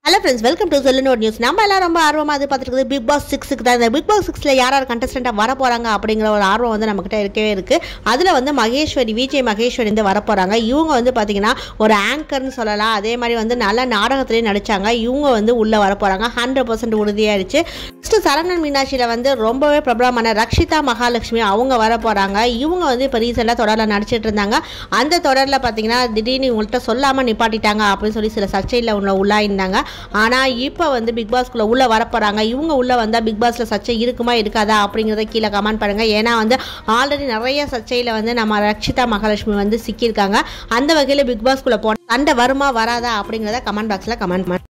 hello friends welcome to சொல்லு news நம்ம எல்லாம் ரொம்ப ஆர்வமாக அது பார்த்துருக்குது பிக் பாஸ் சிக்ஸுக்கு தான் இந்த பிக் பாஸ் சிக்ஸில் யார் யார் கண்டஸ்டண்ட்டாக வர போகிறாங்க அப்படிங்கிற ஒரு ஆர்வம் வந்து நம்மக்கிட்ட இருக்கவே இருக்குது அதில் வந்து மகேஸ்வரி விஜய் மகேஸ்வரி வந்து வர போகிறாங்க இவங்க வந்து பார்த்தீங்கன்னா ஒரு ஆங்கர்னு சொல்லலாம் அதே மாதிரி வந்து நல்ல நாடகத்துலேயும் நடித்தாங்க இவங்க வந்து உள்ளே வர போகிறாங்க ஹண்ட்ரட் பர்சன்ட் உறுதியாயிருச்சு நெக்ஸ்ட்டு சரவணன் மீனாட்சியில் வந்து ரொம்பவே பிரபலமான ரக்ஷிதா மகாலட்சுமி அவங்க வர போகிறாங்க இவங்க வந்து இப்போ ரீசெண்டாக தொடரில் நடிச்சிட்டு இருந்தாங்க அந்த தொடரில் பார்த்தீங்கன்னா திடீர்னு இவங்கள்ட்ட சொல்லாமல் நிப்பாட்டிட்டாங்க அப்படின்னு சொல்லி சில சர்ச்சையில் உள்ள உள்ளாயிருந்தாங்க ஆனால் இப்போ வந்து பிக் பாஸ்க்குள்ளே உள்ளே வரப்போகிறாங்க இவங்க உள்ளே வந்தால் பிக் பாஸில் சர்ச்சை இருக்குமா இருக்காதா அப்படிங்கிறத கீழே கமெண்ட் பண்ணுங்கள் ஏன்னா வந்து ஆல்ரெடி நிறைய சர்ச்சையில் வந்து நம்ம ரக்ஷிதா மகாலட்சுமி வந்து சிக்கியிருக்காங்க அந்த வகையில் பிக் பாஸ்க்குள்ளே போன சண்டை வருமா வராதா அப்படிங்கிறத கமெண்ட் பாக்ஸில் கமெண்ட் பண்ண